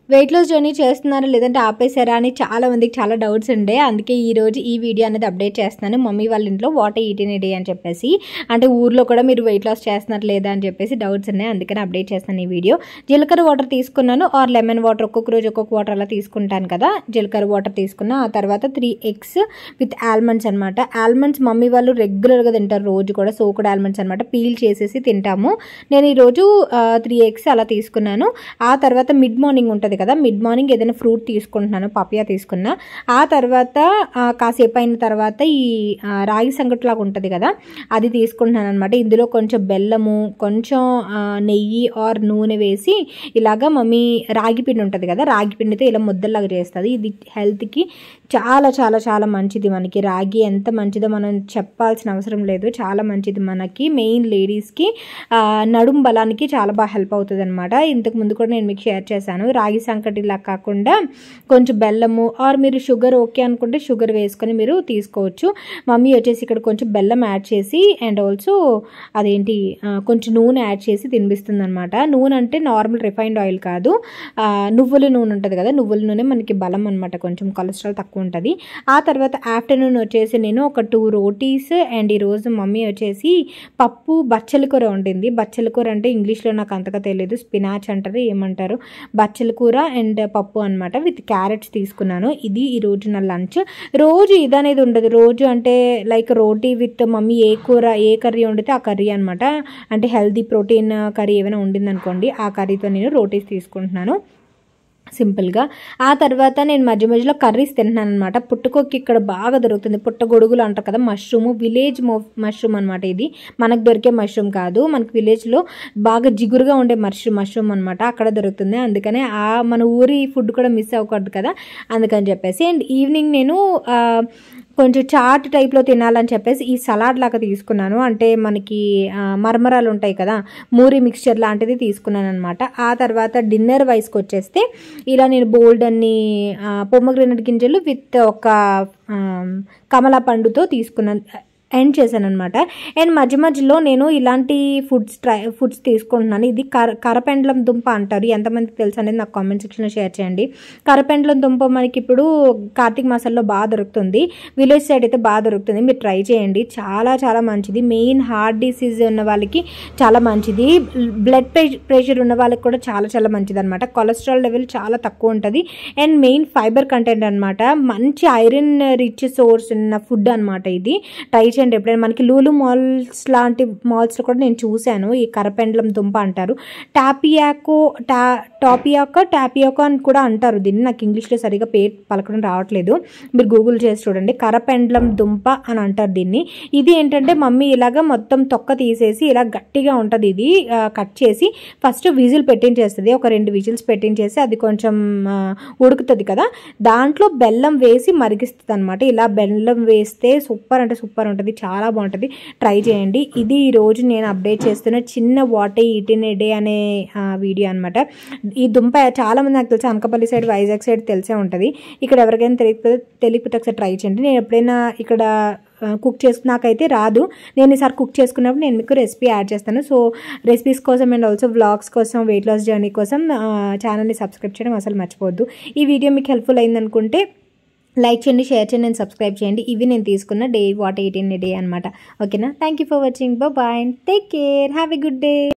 wait loss journey చేస్తున్నారా లేదంటే ఆపేశారా అని చాలా మందికి చాలా డౌట్స్ ఉండే అందుకే ఈ రోజు ఈ వీడియో అనేది అప్డేట్ చేస్తున్నాను మమ్మీ వాళ్ళ ఇంట్లో వాటర్ ఈటిన్ డే అని చెప్పేసి అంటే ఊర్లో కూడా మీరు వెయిట్ లాస్ చేస్తున్నారు లేదా అని చెప్పేసి డౌట్స్ ఉన్నాయి అందుకని అప్డేట్ చేస్తాను ఈ వీడియో జీలకర్ర వాటర్ తీసుకున్నాను ఆర్ లెమన్ వాటర్ ఒక్కొక్క రోజు ఒక్కొక్క వాటర్ అలా తీసుకుంటాను కదా జీలకర్ర వాటర్ తీసుకున్నా ఆ తర్వాత త్రీ ఎగ్స్ విత్ ఆల్మండ్స్ అనమాట ఆల్మండ్స్ మమ్మీ వాళ్ళు రెగ్యులర్గా తింటారు రోజు కూడా సోకుడ్ ఆల్మండ్స్ అనమాట పీల్ చేసేసి తింటాము నేను ఈరోజు త్రీ ఎగ్స్ అలా తీసుకున్నాను ఆ తర్వాత మిడ్ మార్నింగ్ ఉంటుంది కదా మిడ్ మార్నింగ్ ఏదైనా ఫ్రూట్ తీసుకుంటున్నాను పపియా తీసుకున్నా ఆ తర్వాత ఆ, కాసేపు అయిన తర్వాత ఈ ఆ, రాగి సంగట్లాగా ఉంటుంది కదా అది తీసుకుంటున్నాను అనమాట ఇందులో కొంచెం బెల్లము కొంచెం ఆ, నెయ్యి ఆర్ నూనె వేసి ఇలాగా మమ్మీ రాగి పిండి ఉంటుంది కదా రాగి పిండితో ఇలా ముద్దలాగా చేస్తుంది ఇది హెల్త్కి చాలా చాలా చాలా మంచిది మనకి రాగి ఎంత మంచిదో మనం చెప్పాల్సిన అవసరం లేదు చాలా మంచిది మనకి మెయిన్ లేడీస్కి నడుం బలానికి చాలా బాగా హెల్ప్ అవుతుంది అనమాట ఇంతకు ముందు కూడా నేను మీకు షేర్ చేశాను రాగి సంకటిలా కాకుండా కొంచెం బెల్లము ఆర్ మీరు షుగర్ ఓకే అనుకుంటే షుగర్ వేసుకొని మీరు తీసుకోవచ్చు మమ్మీ వచ్చేసి ఇక్కడ కొంచెం బెల్లం యాడ్ చేసి అండ్ ఆల్సో అదేంటి ఆ, కొంచెం నూనె యాడ్ చేసి తినిపిస్తుంది అనమాట నూనె అంటే నార్మల్ రిఫైన్డ్ ఆయిల్ కాదు ఆ, నువ్వుల నూనె ఉంటుంది కదా నువ్వుల నూనె మనకి బలం అనమాట కొంచెం కొలెస్ట్రాల్ తక్కువ ఉంటుంది ఆ తర్వాత ఆఫ్టర్నూన్ వచ్చేసి నేను ఒక టూ రోటీస్ అండ్ ఈరోజు మమ్మీ వచ్చేసి పప్పు బచ్చల కూర వండింది బచ్చల కూర అంటే ఇంగ్లీష్లో నాకు అంతగా తెలియదు స్పినాచ్ అంటారు ఏమంటారు బచ్చల కూర అండ్ పప్పు అనమాట విత్ క్యారెట్స్ తీసుకున్నాను ఇది ఈ రోజు నా లంచ్ రోజు ఇది అనేది ఉండదు రోజు అంటే లైక్ రోటీ విత్ మమ్మీ ఏ కూర ఏ కర్రీ వండితే ఆ కర్రీ అనమాట అంటే హెల్దీ ప్రోటీన్ కర్రీ ఏమైనా ఉండిందనుకోండి ఆ కర్రీతో నేను రోటీస్ తీసుకుంటున్నాను సింపుల్గా ఆ తర్వాత నేను మధ్య మధ్యలో కర్రీస్ తింటున్నాను అనమాట పుట్టుకోకి ఇక్కడ బాగా దొరుకుతుంది పుట్టగొడుగులు అంటారు కదా మష్రూమ్ విలేజ్ మష్రూమ్ అనమాట ఇది మనకు దొరికే మష్రూమ్ కాదు మనకి విలేజ్లో బాగా జిగురుగా ఉండే మష్రూమ్ మష్రూమ్ అనమాట అక్కడ దొరుకుతుంది అందుకనే ఆ మన ఊరి ఫుడ్ కూడా మిస్ అవ్వకూడదు కదా అందుకని చెప్పేసి అండ్ ఈవినింగ్ నేను ఆ, కొంచెం చాట్ టైప్లో తినాలని చెప్పేసి ఈ సలాడ్ లాగా తీసుకున్నాను అంటే మనకి ఆ, మరమరాలు ఉంటాయి కదా మూరి మిక్స్చర్ లాంటిది తీసుకున్నాను అనమాట ఆ తర్వాత డిన్నర్ వైస్కి వచ్చేస్తే ఇలా నేను బోల్డ్ అన్ని పొమ్మగ్రెనట్ గింజలు విత్ ఒక ఆ, కమలా పండుతో తీసుకున్నాను ఎండ్ చేశాను అనమాట అండ్ మధ్య మధ్యలో నేను ఇలాంటి ఫుడ్స్ ట్రై ఫుడ్స్ తీసుకుంటున్నాను ఇది కర కరపెండలం దుంప అంటారు ఎంతమందికి తెలుసు అనేది నాకు కామెంట్ సెక్షన్లో షేర్ చేయండి కరపెండలం దుంప మనకి ఇప్పుడు కార్తీక మాసంలో బాగా దొరుకుతుంది విలేజ్ సైడ్ అయితే బాగా దొరుకుతుంది మీరు ట్రై చేయండి చాలా చాలా మంచిది మెయిన్ హార్ట్ డిసీజ్ ఉన్న వాళ్ళకి చాలా మంచిది బ్లడ్ ప్రెషర్ ఉన్న వాళ్ళకి కూడా చాలా చాలా మంచిది అనమాట కొలెస్ట్రాల్ లెవెల్ చాలా తక్కువ ఉంటుంది అండ్ మెయిన్ ఫైబర్ కంటెంట్ అనమాట మంచి ఐరన్ రిచ్ సోర్స్ ఉన్న ఫుడ్ అనమాట ఇది ట్రై చేయండి ఎప్పుడైనా మనకి లూలు మాల్స్ లాంటి మాల్స్లో కూడా నేను చూశాను ఈ కరపెండలం దుంప అంటారు టాపియాకో టా టాపియాక టాపియాకో అని కూడా అంటారు దీన్ని నాకు ఇంగ్లీష్లో సరిగా పేరు పలకడం రావట్లేదు మీరు గూగుల్ చేసి చూడండి కరపెండలం దుంప అని అంటారు దీన్ని ఇది ఏంటంటే మమ్మీ ఇలాగ మొత్తం తొక్క తీసేసి ఇలా గట్టిగా ఉంటుంది ఇది ఆ, కట్ చేసి ఫస్ట్ విజిల్ పెట్టించేస్తుంది ఒక రెండు విజిల్స్ పెట్టించేసి అది కొంచెం ఆ, ఉడుకుతుంది కదా దాంట్లో బెల్లం వేసి మరిగిస్తుంది అనమాట ఇలా బెల్లం వేస్తే సూపర్ అంటే సూపర్ ఉంటుంది చాలా బాగుంటుంది ట్రై చేయండి ఇది ఈ రోజు నేను అప్డేట్ చేస్తున్న చిన్న వాటే ఈటిన్ డే అనే ఆ, వీడియో అనమాట ఈ దుంప చాలా మంది నాకు తెలిసి అనకాపల్లి సైడ్ వైజాగ్ సైడ్ తెలిసే ఉంటుంది ఇక్కడ ఎవరికైనా తెలియకపోతే తెలియకపోతే ఒకసారి ట్రై చేయండి నేను ఎప్పుడైనా ఇక్కడ కుక్ చేసుకు నాకైతే రాదు నేను ఈసారి కుక్ చేసుకున్నప్పుడు నేను మీకు రెసిపీ యాడ్ చేస్తాను సో రెసిపీస్ కోసం అండ్ ఆల్సో వ్లాగ్స్ కోసం వెయిట్ లాస్ జర్నీ కోసం ఛానల్ని సబ్స్క్రైబ్ చేయడం అసలు మర్చిపోవద్దు ఈ వీడియో మీకు హెల్ప్ఫుల్ అయిందనుకుంటే లైక్ చేయండి షేర్ చేయండి అండ్ సబ్స్క్రైబ్ చేయండి ఇవి నేను తీసుకున్న డే వాట్ ఎయిటీన్ డే అనమాట ఓకేనా thank you for watching bye take care have a good day